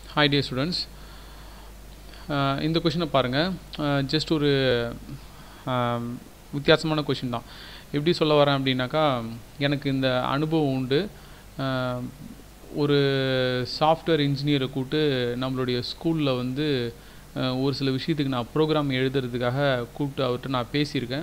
hi dear students இந்த கொஷினை பாருங்கள் ஜஸ்ட் ஒரு ஆஹ், வித்தியாசமான கொஷின் தான் எப்படி சொல்ல வரேன் அப்படின்னாக்கா எனக்கு இந்த அனுபவம் உண்டு ஆஹ், ஒரு சாஃப்ட்வேர் இன்ஜினியரை கூப்பிட்டு நம்மளுடைய ஸ்கூலில் வந்து ஆஹ், ஒரு சில விஷயத்துக்கு நான் ப்ரோக்ராம் எழுதுறதுக்காக கூப்பிட்டு அவர்கிட்ட நான் பேசியிருக்கேன்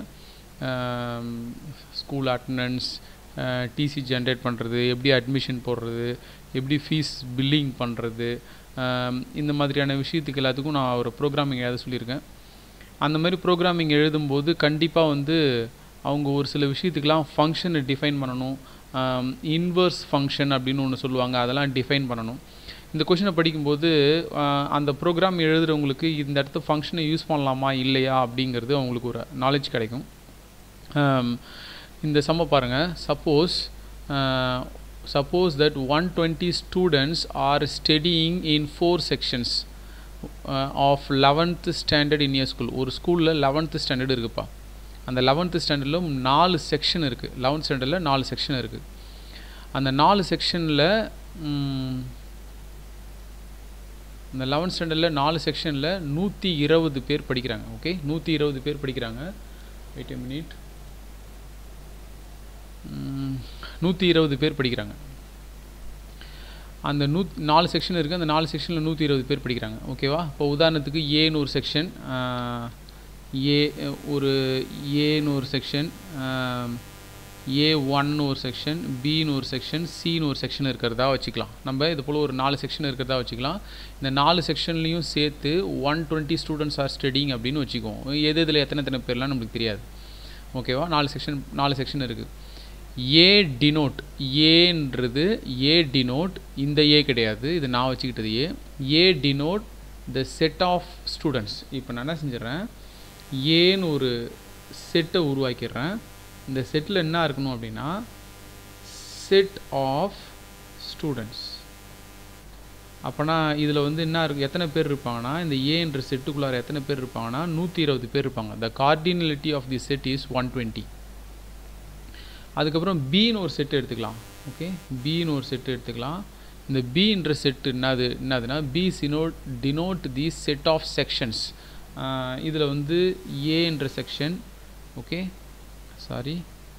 ஸ்கூல் அட்டண்டன்ஸ் டிசி ஜென்ரேட் பண்ணுறது எப்படி அட்மிஷன் போடுறது எப்படி ஃபீஸ் பில்லிங் பண்ணுறது இந்த மாதிரியான விஷயத்துக்கு எல்லாத்துக்கும் நான் ஒரு ப்ரோக்ராமிங் எழுத சொல்லியிருக்கேன் அந்த மாதிரி ப்ரோக்ராமிங் எழுதும்போது கண்டிப்பாக வந்து அவங்க ஒரு சில விஷயத்துக்கெலாம் ஃபங்க்ஷனை டிஃபைன் பண்ணணும் இன்வர்ஸ் ஃபங்க்ஷன் அப்படின்னு ஒன்று சொல்லுவாங்க அதெல்லாம் டிஃபைன் பண்ணணும் இந்த கொஷினை படிக்கும்போது ஆஹ், அந்த ப்ரோக்ராம் எழுதுகிறவங்களுக்கு இந்த இடத்த ஃபங்க்ஷனை யூஸ் பண்ணலாமா இல்லையா அப்படிங்கிறது அவங்களுக்கு ஒரு நாலேஜ் கிடைக்கும் um, இந்த சம்ம பாருங்கள் suppose suppose that one twenty students are studying in four sections of eleventh standard in year school ஒரு ஸ்கூலில் லெவன்த்து ஸ்டாண்டர்ட் இருக்குப்பா அந்த லெவன்த்து ஸ்டாண்டர்டில் நாலு செக்ஷன் இருக்குது லெவன்த் ஸ்டாண்டர்டில் நாலு செக்ஷன் இருக்குது அந்த நாலு செக்ஷனில் இந்த லெவன்த் ஸ்டாண்டர்டில் நாலு செக்ஷனில் நூற்றி இருபது பேர் படிக்கிறாங்க ஓகே நூற்றி இருபது பேர் படிக்கிறாங்க வெயிட் a மினிட் நூற்றி இருபது பேர் படிக்கிறாங்க அந்த நூ நாலு செக்ஷன் இருக்குது அந்த நாலு செக்ஷனில் நூற்றி இருபது பேர் படிக்கிறாங்க ஓகேவா இப்போ உதாரணத்துக்கு ஏன்னு ஒரு செக்ஷன் ஏ ஒரு ஏன்னு ஒரு செக்ஷன் ஏ ஒன்னு ஒரு செக்ஷன் பின்னு ஒரு செக்ஷன் சின்னு ஒரு செக்ஷன் இருக்கிறதா வச்சுக்கலாம் நம்ம இது போல் ஒரு நாலு செக்ஷன் இருக்கிறதா வச்சுக்கலாம் இந்த நாலு செக்ஷன்லேயும் சேர்த்து one twenty students are studying அப்படின்னு வச்சுக்குவோம் எது இதில் எத்தனை எத்தனை பேர்லாம் நம்மளுக்கு தெரியாது ஓகேவா நாலு செக்ஷன் நாலு செக்ஷன் இருக்குது ஏ டினோட் ஏன்றது ஏ டினோட் இந்த ஏ கிடையாது இது நான் வச்சுக்கிட்டது A A denote the set of students இப்போ நான் என்ன செஞ்சிடறேன் ஏன்னு ஒரு செட்டை உருவாக்கிடுறேன் இந்த செட்டில் என்ன இருக்கணும் அப்படின்னா செட் ஆஃப் ஸ்டூடெண்ட்ஸ் அப்போனா இதில் வந்து என்ன இருக்கு எத்தனை பேர் இருப்பாங்கன்னா இந்த ஏன்ற செட்டுக்குள்ளார எத்தனை பேர் இருப்பாங்கன்னா நூற்றி இருபது பேர் இருப்பாங்க the cardinality of the set is one twenty அதுக்கப்புறம் பின்னு ஒரு செட் எடுத்துக்கலாம் ஓகே பின்னு ஒரு செட் எடுத்துக்கலாம் இந்த பின்ற செட் என்னது என்னதுன்னா B denote denote the set of sections இதில் வந்து ஏன்ற செக்ஷன் ஓகே சாரி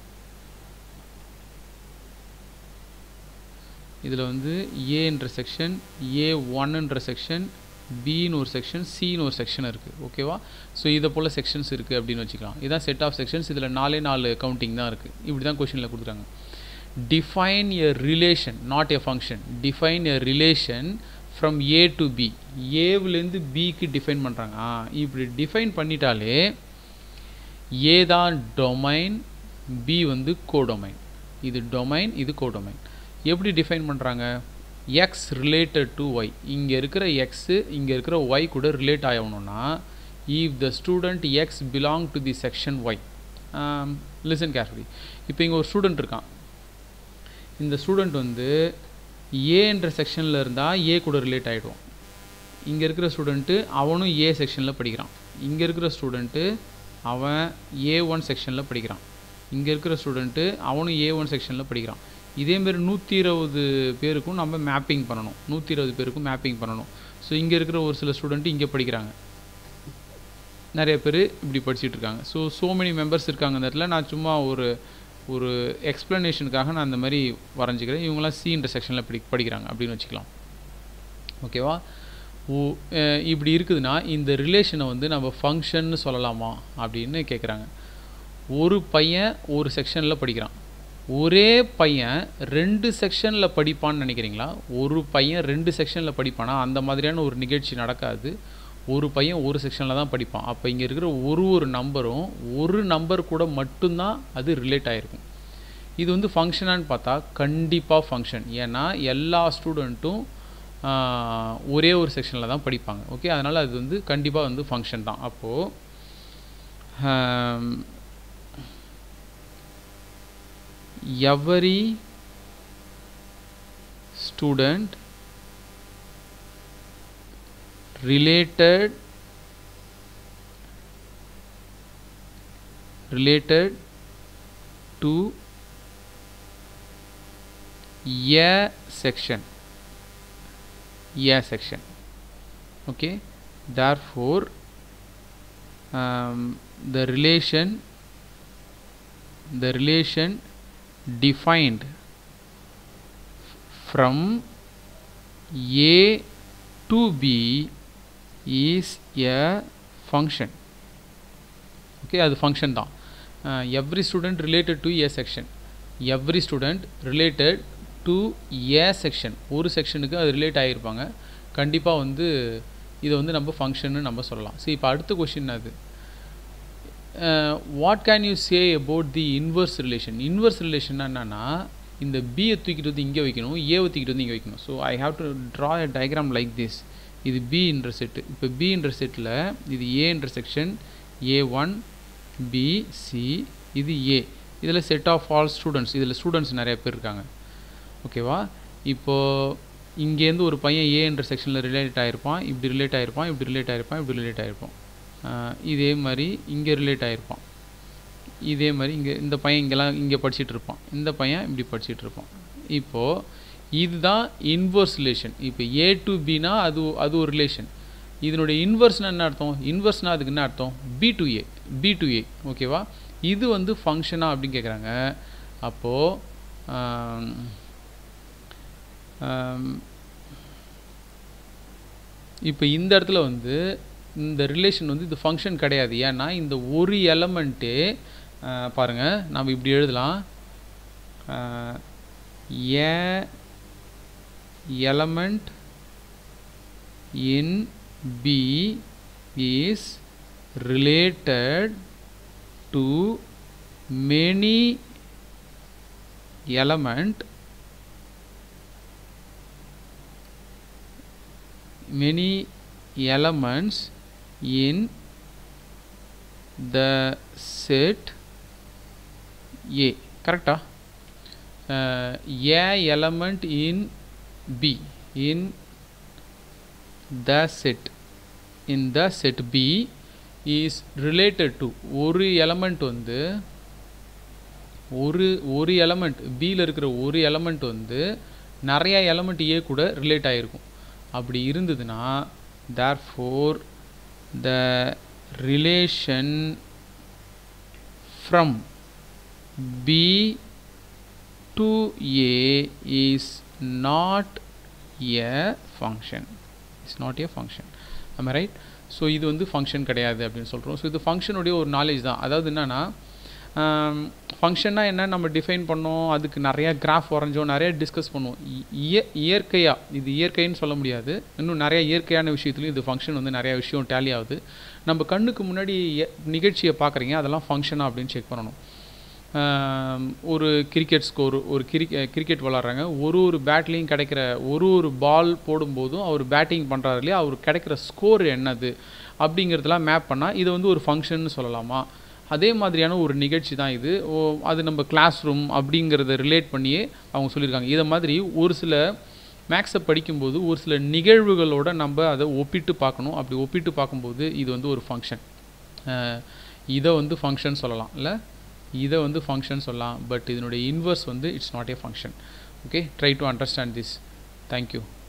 இதில் வந்து ஏன்ற செக்ஷன் ஏ ஒன்னுன்ற செக்ஷன் பின்னு ஒரு செக்ஷன் சின்னு ஒரு செக்ஷன் இருக்குது ஓகேவா ஸோ இதை போல் செக்ஷன்ஸ் இருக்குது அப்படின்னு வச்சுக்கலாம் இதான் செட் ஆஃப் செக்ஷன்ஸ் இதில் நாலே நாலு கவுண்டிங் தான் இருக்குது இப்படி தான் கொஷினில் கொடுக்குறாங்க define a relation not a function define a relation from A to B ஏவிலேருந்து பிக்கு டிஃபைன் பண்ணுறாங்க ஆ இப்படி டிஃபைன் பண்ணிட்டாலே ஏ தான் டொமைன் பி வந்து கோடொமைன் இது டொமைன் இது கோடொமைன் எப்படி டிஃபைன் பண்ணுறாங்க எக்ஸ் ரிலேட்டட் டு ஒய் இங்கே இருக்கிற எக்ஸு இங்கே இருக்கிற ஒய் கூட ரிலேட் ஆகணும்னா if the student x belong to the section y listen carefully இப்போ இங்கே ஒரு ஸ்டூடெண்ட் இருக்கான் இந்த ஸ்டூடெண்ட் வந்து ஏன்ற செக்ஷனில் இருந்தால் ஏ கூட ரிலேட் ஆகிடும் இங்கே இருக்கிற ஸ்டூடெண்ட்டு அவனும் ஏ செக்ஷனில் படிக்கிறான் இங்கே இருக்கிற ஸ்டூடெண்ட்டு அவன் ஏ ஒன் செக்ஷனில் படிக்கிறான் இங்கே இருக்கிற ஸ்டூடெண்ட்டு அவனும் ஏ ஒன் செக்ஷனில் படிக்கிறான் இதேமாரி நூற்றி இருபது பேருக்கும் நம்ம மேப்பிங் பண்ணணும் நூற்றி இருபது பேருக்கும் மேப்பிங் பண்ணணும் ஸோ இங்கே இருக்கிற ஒரு சில ஸ்டூடெண்ட்டு இங்கே படிக்கிறாங்க நிறைய பேர் இப்படி படிச்சுட்டு இருக்காங்க ஸோ ஸோ மெனி மெம்பர்ஸ் இருக்காங்க இந்த இடத்துல நான் சும்மா ஒரு ஒரு எக்ஸ்ப்ளனேஷனுக்காக நான் அந்த மாதிரி வரைஞ்சிக்கிறேன் இவங்களாம் சி செக்ஷனில் படி படிக்கிறாங்க அப்படின்னு வச்சுக்கலாம் ஓகேவா ஓ அஹ் இப்படி இருக்குதுன்னா இந்த ரிலேஷனை வந்து நம்ம ஃபங்க்ஷன்னு சொல்லலாமா அப்படின்னு கேட்குறாங்க ஒரு பையன் ஒரு செக்ஷனில் படிக்கிறான் ஒரே பையன் ரெண்டு செக்ஷனில் படிப்பான்னு நினைக்கிறீங்களா ஒரு பையன் ரெண்டு செக்ஷனில் படிப்பானா அந்த மாதிரியான ஒரு நிகழ்ச்சி நடக்காது ஒரு பையன் ஒரு செக்ஷனில் தான் படிப்பான் அப்போ இங்கே இருக்கிற ஒரு ஒரு நம்பரும் ஒரு நம்பர் கூட மட்டும்தான் அது ரிலேட் ஆகிருக்கும் இது வந்து ஃபங்க்ஷனான்னு பார்த்தா கண்டிப்பாக ஃபங்க்ஷன் ஏன்னா எல்லா ஸ்டூடெண்ட்டும் ஒரே ஒரு செக்ஷனில் தான் படிப்பாங்க ஓகே அதனால் அது வந்து கண்டிப்பாக வந்து ஃபங்க்ஷன் தான் அப்போது every student related related to a section a section okay therefore um, the relation the relation defined from a to b is a function okay அது function தான் uh, every student related to a section every student related to a section ஒரு செக்ஷனுக்கு அது relate ஆகியிருப்பாங்க கண்டிப்பாக வந்து இதை வந்து நம்ம ஃபங்க்ஷன்னு நம்ம சொல்லலாம் சரி இப்போ அடுத்த கொஷின் அது what can you say about the inverse relation inverse relation என்னன்னா இந்த பியை தூக்கிட்டு வந்து இங்கே வைக்கணும் ஏவை தூக்கிட்டு வந்து இங்கே வைக்கணும் so I have to draw a diagram like this இது பி என்ற செட்டு இப்போ பி என்ற செட்டில் இது ஏ என்ற section A one B C இது ஏ இதில் செட் ஆஃப் ஆல் ஸ்டூடெண்ட்ஸ் இதில் ஸ்டூடெண்ட்ஸ் நிறைய பேர் இருக்காங்க ஓகேவா இப்போது இங்கேருந்து ஒரு பையன் ஏ என்ற செக்ஷனில் ரிலேட் ஆகிருப்பான் இப்படி ரிலேட் ஆகிருப்பான் இப்படி ரிலேட் ஆகிருப்பான் இப்படி ரிலேட் ஆகிருப்பான் இதே மாதிரி இங்கே ரிலேட் ஆகிருப்பான் இதே மாதிரி இங்கே இந்த பையன் இங்கெல்லாம் இங்கே படிச்சுட்டு இருப்பான் இந்த பையன் இப்படி படிச்சுட்டு இருப்பான் இப்போது இதுதான் இன்வர்ஸ் ரிலேஷன் இப்போ ஏ டு பினா அது அது ஒரு ரிலேஷன் இதனுடைய இன்வர்ஸ்னால் என்ன அர்த்தம் இன்வர்ஸ்னால் அதுக்கு என்ன அர்த்தம் B to A B to A ஓகேவா இது வந்து ஃபங்க்ஷனா அப்படின்னு கேட்குறாங்க அப்போது இப்போ இந்த இடத்துல வந்து இந்த ரிலேஷன் வந்து இது ஃபங்க்ஷன் கிடையாது ஏன்னா இந்த ஒரு எலமெண்ட்டு பாருங்கள் நம்ம இப்படி எழுதலாம் ஏ element in B is related to many element many elements in the set A கரெக்டா a element in B in the set in the set B is related to ஒரு element வந்து ஒரு ஒரு எலமெண்ட் பியில் இருக்கிற ஒரு எலமெண்ட் வந்து நிறைய எலமெண்ட் ஏ கூட ரிலேட் ஆகிருக்கும் அப்படி இருந்ததுன்னா therefore the relation from B to A is not a function it's not a function நம்ம ரைட் ஸோ இது வந்து ஃபங்க்ஷன் கிடையாது அப்படின்னு சொல்கிறோம் ஸோ இது ஃபங்க்ஷனுடைய ஒரு நாலேஜ் தான் அதாவது என்னென்னா ஃபங்க்ஷன்னா என்ன நம்ம டிஃபைன் பண்ணோம் அதுக்கு நிறையா கிராஃப் வரைஞ்சோம் நிறைய டிஸ்கஸ் பண்ணுவோம் இய இயற்கையாக இது இயற்கைன்னு சொல்ல முடியாது இன்னும் நிறைய இயற்கையான விஷயத்துலையும் இது ஃபங்க்ஷன் வந்து நிறையா விஷயம் டேலி ஆகுது நம்ம கண்ணுக்கு முன்னாடி நிகழ்ச்சியை பார்க்குறீங்க அதெல்லாம் ஃபங்க்ஷனா அப்படின்னு செக் பண்ணணும் ஒரு கிரிக்கெட் ஸ்கோர் ஒரு கிரிக்கெ கிரிக்கெட் விளாட்றாங்க ஒரு ஒரு பேட்லேயும் கிடைக்கிற ஒரு ஒரு பால் போடும்போதும் அவர் பேட்டிங் பண்ணுறாரு இல்லையா அவர் கிடைக்கிற ஸ்கோர் என்னது அப்படிங்கிறதெல்லாம் மேப் பண்ணால் இது வந்து ஒரு ஃபங்க்ஷன் சொல்லலாமா அதே மாதிரியான ஒரு நிகழ்ச்சி தான் இது ஓ அது நம்ம கிளாஸ் ரூம் அப்படிங்கிறத ரிலேட் பண்ணியே அவங்க சொல்லியிருக்காங்க இதை மாதிரி ஒரு சில மேக்ஸை படிக்கும்போது ஒரு சில நிகழ்வுகளோட நம்ம அதை ஒப்பிட்டு பார்க்கணும் அப்படி ஒப்பிட்டு பார்க்கும்போது இது வந்து ஒரு ஃபங்க்ஷன் இதை வந்து ஃபங்க்ஷன் சொல்லலாம் இல்லை இதை வந்து ஃபங்க்ஷன் சொல்லலாம் பட் இதனுடைய இன்வர்ஸ் வந்து it's not a function okay try to understand this thank you